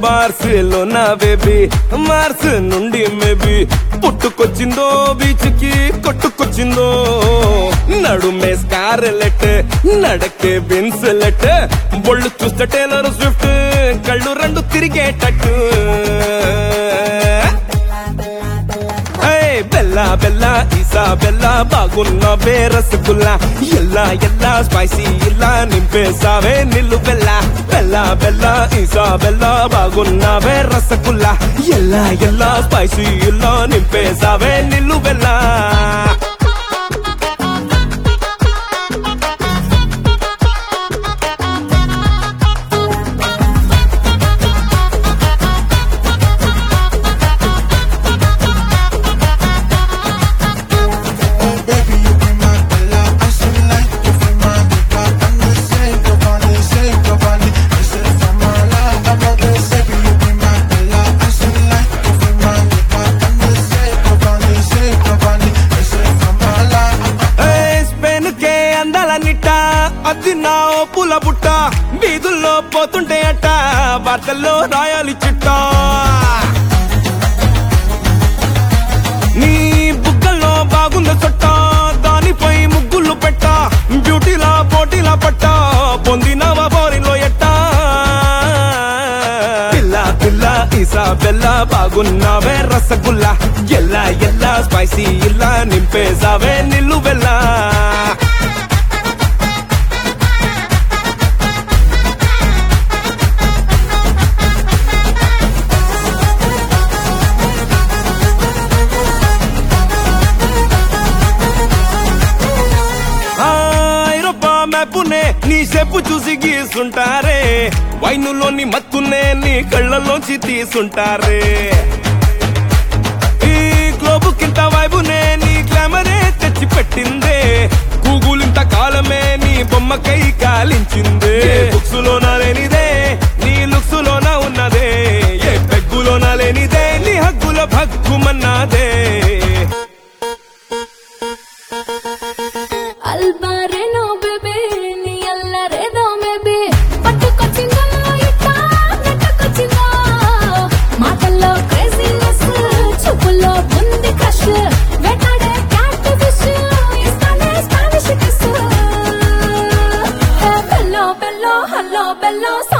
Bars లో baby Mars నుండి maybe పుట్టుకొచ్చిందో బీచ్ కి కొట్టుకొచ్చిందో నడుమే స్కార్లెట్ నడకే బిన్సెలెట్ బొళ్ళు చూస్తే టేలర్ స్విఫ్ట్ కళ్ళు రెండు తిరిగేటట్టు ఏయ్, బెల్లా బెల్లా ఈసా బెల్లా బాగున్న రసగుల్లా ఎల్లా ఎల్లా స్పైసీ ఇలా నింపేసావే నిల్లు బెల్లా బెల్లా బెల్లా ఈసా బెల్లా బాగున్న రసగుల్లా ఎల్లా ఎల్లా స్పైసీ ఇలా నింపేసావే నిల్లు bella Oh baby, you be my bella. I should like you for my diva. I'm the same, Giovanni, same Giovanni. This is for my life. I'm not the same, you be my bella. I should like you for my diva. I'm the same, Giovanni, same Giovanni. This is for my life. Spain కే అందాల నిట్ట అది నా పూల బుట్ట వీధుల్లో పోతుంటే అట్ట వార్తల్లో రాయాలి చిట్ట నీ బుగ్గల్లో బాగుంద చుట్ట దానిపై ముగ్గులు పెట్ట బ్యూటీలా పోటీలా పట్ట పొందినవా బోరిలో ఎట్ట పిల్ల పిల్ల ఈసా బెల్ల బాగున్నావే రసగుల్లా ఎల్లా ఎల్లా స్పైసీ ఇలా నింపేసావే నిల్లు బెల్లా ఆ, ఐరోపా మ్యాపునే నీ చెప్పు చూసి గీసుంటారే వైనులోని మత్తునే నీ కళ్ళలోంచి తీసుంటారే ఈ గ్లోబు కింత వైబునే నీ గ్లామరే తెచ్చి పెట్టిందే గూగుల్ ఇంత కాలమే నీ బొమ్మకై కాలించిందే బుక్స్ లోన లేనిదే నీ లుక్స్ లోన ఉన్నదే ఏ పెగ్గులోన లేనిదే నీ హగ్గుల భగ్గుమన్నదే అల్బారేనో బేబీ నీ అల్లరేదో బేబీ పట్టుకొచ్చిందో ఇట్ట నెట్టుకొచ్చిందో మాటల్లో క్రేజీనెస్ చూపుల్లో ఉంది క్రష్ వెంటాడే క్యాట్ ఫిష్ ఇస్తానే Spanish kiss bello bello hello below